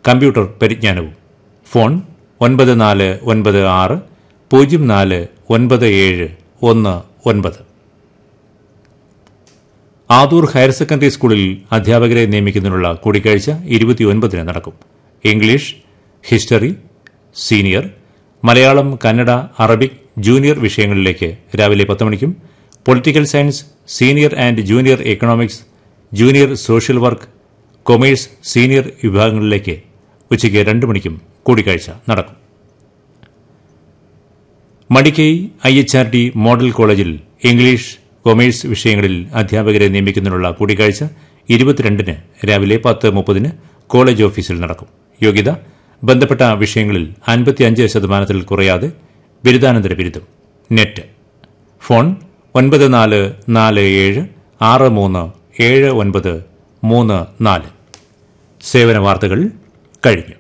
computer പരിജ്ഞാനവും phone ഒൻപത് നാല് ഒൻപത് ആറ് പൂജ്യം നാല് ഒൻപത് ഏഴ് ഒന്ന് ഒൻപത് ആദൂർ ഹയർ സെക്കൻഡറി സ്കൂളിൽ അധ്യാപകരെ നിയമിക്കുന്നതിനുള്ള കൂടിക്കാഴ്ച ഇരുപത്തിയൊൻപതിന് നടക്കും English history senior Malayalam Kannada Arabic junior വിഷയങ്ങളിലേക്ക് രാവിലെ പത്ത് മണിക്കും political science senior and junior economics junior social work commerce senior വിഭാഗങ്ങളിലേക്ക് ഉച്ചയ്ക്ക് രണ്ട് മണിക്കും കൂടിക്കാഴ്ച നടക്കും Madikai I H R T model കോളേജിൽ ഇംഗ്ലീഷ് കൊമേഴ്സ് വിഷയങ്ങളിൽ അധ്യാപകരെ നിയമിക്കുന്നതിനുള്ള കൂടിക്കാഴ്ച ഇരുപത്തിരണ്ടിന് രാവിലെ പത്ത് മുപ്പതിന് കോളേജ് ഓഫീസിൽ നടക്കും യോഗ്യത ബന്ധപ്പെട്ട വിഷയങ്ങളിൽ അൻപത്തിയഞ്ച് ശതമാനത്തിൽ കുറയാതെ ബിരുദാനന്തര ബിരുദം നെറ്റ് ഫോൺ ഒൻപത് നാല് നാല് ഏഴ് ആറ് മൂന്ന് ഏഴ് ഒൻപത് മൂന്ന് നാല് സേവന വാർത്തകൾ കഴിഞ്ഞു